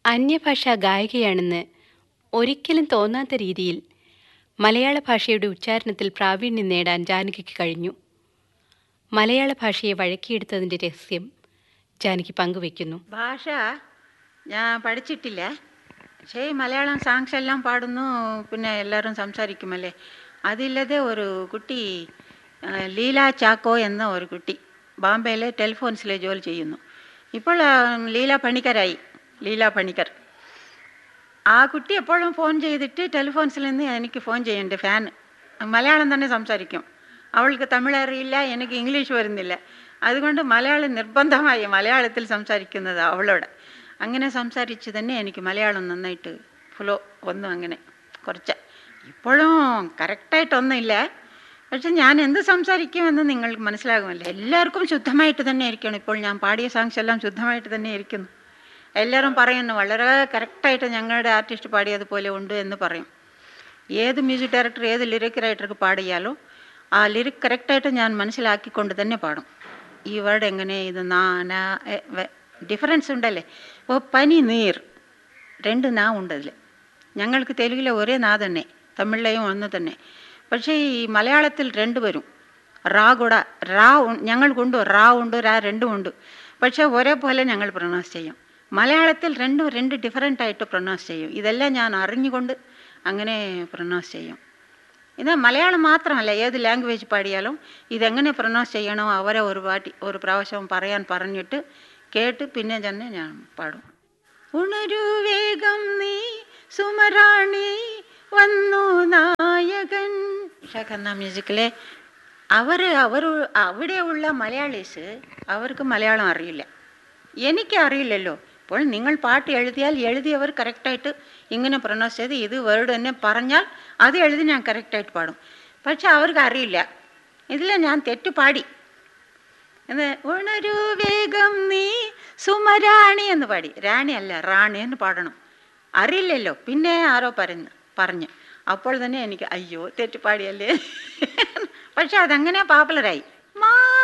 അന്യഭാഷാ ഗായികയാണെന്ന് ഒരിക്കലും തോന്നാത്ത രീതിയിൽ മലയാള ഭാഷയുടെ ഉച്ചാരണത്തിൽ പ്രാവീണ്യം നേടാൻ ജാനകിക്ക് കഴിഞ്ഞു മലയാള ഭാഷയെ വഴക്കിയെടുത്തതിൻ്റെ രഹസ്യം ജാനകി പങ്കുവയ്ക്കുന്നു ഭാഷ ഞാൻ പഠിച്ചിട്ടില്ല പക്ഷേ ഈ മലയാളം സാങ്സ് എല്ലാം പാടുന്നു പിന്നെ എല്ലാവരും സംസാരിക്കുമല്ലേ അതില്ലാതെ ഒരു കുട്ടി ആ, ലീല ചാക്കോ എന്ന ഒരു കുട്ടി ബാംബെയിലെ ടെലിഫോൺസിലെ ജോലി ചെയ്യുന്നു ഇപ്പോൾ ആ, ലീല പണിക്കരായി ലീല പണിക്കർ ആ കുട്ടി എപ്പോഴും ഫോൺ ചെയ്തിട്ട് ടെലിഫോൺസിൽ നിന്ന് എനിക്ക് ഫോൺ ചെയ്യുന്നുണ്ട് ഫാൻ മലയാളം തന്നെ സംസാരിക്കും അവൾക്ക് തമിഴ് അറിയില്ല എനിക്ക് ഇംഗ്ലീഷ് വരുന്നില്ല അതുകൊണ്ട് മലയാളം നിർബന്ധമായി മലയാളത്തിൽ സംസാരിക്കുന്നത് അവളോട് അങ്ങനെ സംസാരിച്ച് തന്നെ എനിക്ക് മലയാളം നന്നായിട്ട് ഫ്ലോ വന്നു അങ്ങനെ കുറച്ച് ഇപ്പോഴും കറക്റ്റായിട്ടൊന്നുമില്ല പക്ഷെ ഞാൻ എന്ത് സംസാരിക്കുമെന്ന് നിങ്ങൾക്ക് മനസ്സിലാകുമല്ലോ എല്ലാവർക്കും ശുദ്ധമായിട്ട് തന്നെ ഇരിക്കണം ഇപ്പോൾ ഞാൻ പാടിയ സോങ്സ് എല്ലാം ശുദ്ധമായിട്ട് തന്നെ ഇരിക്കുന്നു എല്ലാവരും പറയുന്നു വളരെ കറക്റ്റായിട്ട് ഞങ്ങളുടെ ആർട്ടിസ്റ്റ് പാടിയതുപോലെ ഉണ്ട് എന്ന് പറയും ഏത് മ്യൂസിക് ഡയറക്ടർ ഏത് ലിറിക് റൈറ്റർക്ക് പാടിയാലോ ആ ലിറിക് കറക്റ്റായിട്ട് ഞാൻ മനസ്സിലാക്കിക്കൊണ്ട് തന്നെ പാടും ഈ വേർഡ് എങ്ങനെ ഇത് നാന ഡിഫറൻസ് ഉണ്ടല്ലേ ഇപ്പോൾ പനി നീർ രണ്ട് നാ ഉണ്ട് അതിൽ ഞങ്ങൾക്ക് തെലുങ്കിലെ ഒരേ നാ തന്നെ തമിഴിലെയും ഒന്ന് തന്നെ പക്ഷേ ഈ മലയാളത്തിൽ രണ്ട് വരും റാ കൂടെ റാ ഉ- ഞങ്ങൾക്കുണ്ട് റാ ഉണ്ട് രാ രണ്ടും ഉണ്ട് പക്ഷേ ഒരേപോലെ ഞങ്ങൾ പ്രൊനൗൺസ് ചെയ്യും മലയാളത്തിൽ രണ്ടും രണ്ട് ഡിഫറെൻ്റ് ആയിട്ട് പ്രൊനൗൺസ് ചെയ്യും ഇതെല്ലാം ഞാൻ അറിഞ്ഞുകൊണ്ട് അങ്ങനെ പ്രൊനൗൺസ് ചെയ്യും ഇത് മലയാളം മാത്രമല്ല ഏത് ലാംഗ്വേജ് പാടിയാലും ഇതെങ്ങനെ പ്രൊനൗൺസ് ചെയ്യണോ അവരെ ഒരു പാട്ടി ഒരു പ്രാവശ്യം പറയാൻ പറഞ്ഞിട്ട് കേട്ട് പിന്നെ തന്നെ ഞാൻ പാടും ഉണരു വേഗം നീ സുമറാണി വന്നു നായകൻ ഷഖന്ന മ്യൂസിക്കിലെ അവർ അവർ അവിടെയുള്ള മലയാളീസ് അവർക്ക് മലയാളം അറിയില്ല എനിക്ക് അറിയില്ലല്ലോ അപ്പോൾ നിങ്ങൾ പാട്ട് എഴുതിയാൽ എഴുതിയവർ കറക്റ്റായിട്ട് ഇങ്ങനെ പ്രൊനൗൺസ് ചെയ്ത് ഇത് വേർഡ് തന്നെ പറഞ്ഞാൽ അത് എഴുതി ഞാൻ കറക്റ്റായിട്ട് പാടും പക്ഷെ അവർക്ക് അറിയില്ല ഇതിൽ ഞാൻ തെറ്റ് പാടി എന്ന് ഉണരു വേഗം നീ സുമരാണി എന്ന് പാടി റാണി അല്ല റാണി എന്ന് പാടണം അറിയില്ലല്ലോ പിന്നെ ആരോ പറഞ്ഞു പറഞ്ഞു അപ്പോൾ തന്നെ എനിക്ക് അയ്യോ തെറ്റ് പാടിയല്ലേ പക്ഷെ അതങ്ങനെ പോപ്പുലറായി മാ